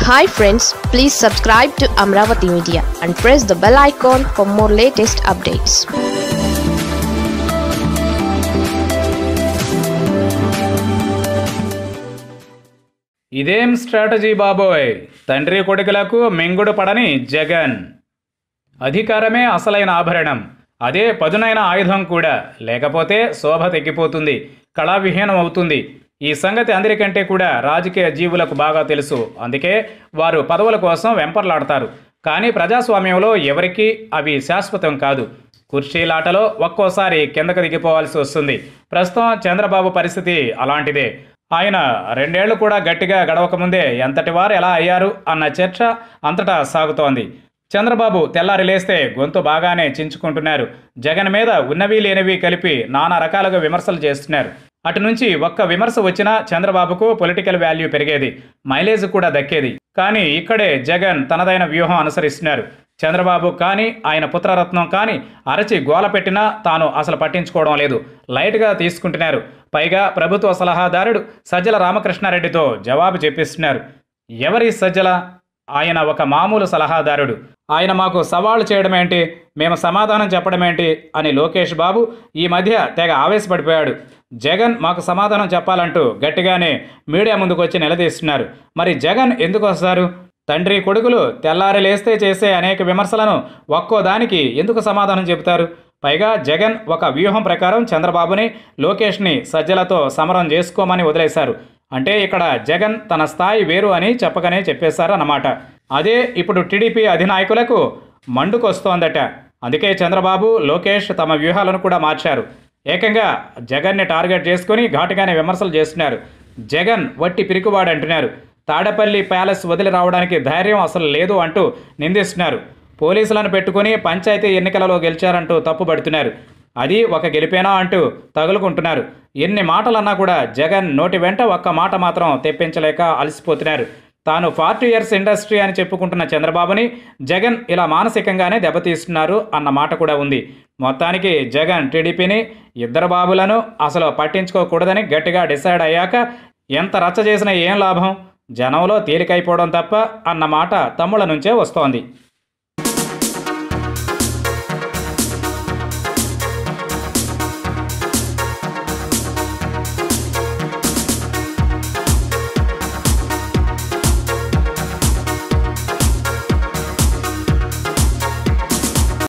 hi friends please subscribe to Amaravati media and press the bell icon for more latest updates ఇదేం strategy బాబోయ్ తండ్రి కొడుకులకు మింగుడు పడని జగన్ అధికారమే అసలైన ఆభరణం అదే పదునైన ఆయుధం కూడా లేకపోతే శోభ తెగిపోతుంది కళావిహీనం అవుతుంది ఈ సంగతి అందరికంటే కూడా రాజకీయ జీవులకు బాగా తెలుసు అందుకే వారు పదవుల కోసం వెంపర్లాడతారు కానీ ప్రజాస్వామ్యంలో ఎవరికీ అవి శాశ్వతం కాదు కుర్చీలాటలో ఒక్కోసారి కిందకు దిగిపోవాల్సి వస్తుంది ప్రస్తుతం చంద్రబాబు పరిస్థితి అలాంటిదే ఆయన రెండేళ్లు కూడా గట్టిగా గడవకముందే ఎంతటి వారు ఎలా అయ్యారు అన్న చర్చ అంతటా సాగుతోంది చంద్రబాబు తెల్లారి లేస్తే గొంతు బాగానే చించుకుంటున్నారు జగన్ మీద ఉన్నవి లేనివి కలిపి నానా రకాలుగా విమర్శలు చేస్తున్నారు అటు నుంచి ఒక్క విమర్శ వచ్చినా చంద్రబాబుకు పొలిటికల్ వాల్యూ పెరిగేది మైలేజ్ కూడా దక్కేది కానీ ఇక్కడే జగన్ తనదైన వ్యూహం అనుసరిస్తున్నారు చంద్రబాబు కానీ ఆయన పుత్రరత్నం కానీ అరచి గోల పెట్టినా తాను అసలు పట్టించుకోవడం లేదు లైట్గా తీసుకుంటున్నారు పైగా ప్రభుత్వ సలహాదారుడు సజ్జల రామకృష్ణారెడ్డితో జవాబు చెప్పిస్తున్నారు ఎవరి సజ్జల ఆయన ఒక మామూలు సలహాదారుడు ఆయన మాకు సవాళ్లు చేయడం ఏంటి మేము సమాధానం చెప్పడం ఏంటి అని లోకేష్ బాబు ఈ మధ్య తెగ ఆవేశపడిపోయాడు జగన్ మాకు సమాధానం చెప్పాలంటూ గట్టిగానే మీడియా ముందుకు వచ్చి నిలదీస్తున్నారు మరి జగన్ ఎందుకు వస్తారు తండ్రి కొడుకులు తెల్లారి లేస్తే చేసే అనేక విమర్శలను ఒక్కో దానికి ఎందుకు సమాధానం చెబుతారు పైగా జగన్ ఒక వ్యూహం ప్రకారం చంద్రబాబుని లోకేష్ని సజ్జలతో సమరం చేసుకోమని వదిలేశారు అంటే ఇక్కడ జగన్ తన స్థాయి వేరు అని చెప్పకనే చెప్పేశారు అన్నమాట అదే ఇప్పుడు టీడీపీ అధినాయకులకు మండుకొస్తోందట అందుకే చంద్రబాబు లోకేష్ తమ వ్యూహాలను కూడా మార్చారు ఏకంగా జగన్ని టార్గెట్ చేసుకుని ఘాటుగానే విమర్శలు చేస్తున్నారు జగన్ వట్టి పిరికివాడు అంటున్నారు తాడపల్లి ప్యాలెస్ వదిలి రావడానికి ధైర్యం అసలు లేదు అంటూ నిందిస్తున్నారు పోలీసులను పెట్టుకుని పంచాయతీ ఎన్నికలలో గెలిచారంటూ తప్పుపడుతున్నారు అది ఒక గెలిపేనా అంటూ తగులుకుంటున్నారు ఎన్ని మాటలన్నా కూడా జగన్ నోటి వెంట ఒక్క మాట మాత్రం తెప్పించలేక అలసిపోతున్నారు తాను ఫార్టీ ఇయర్స్ ఇండస్ట్రీ అని చెప్పుకుంటున్న చంద్రబాబుని జగన్ ఇలా మానసికంగానే దెబ్బతీస్తున్నారు అన్న మాట కూడా ఉంది మొత్తానికి జగన్ టీడీపీని ఇద్దరు బాబులను అసలు పట్టించుకోకూడదని గట్టిగా డిసైడ్ అయ్యాక ఎంత రచ్చ చేసినా ఏం లాభం జనంలో తేలికైపోవడం తప్ప అన్న మాట తమ్ముళ్ళ నుంచే వస్తోంది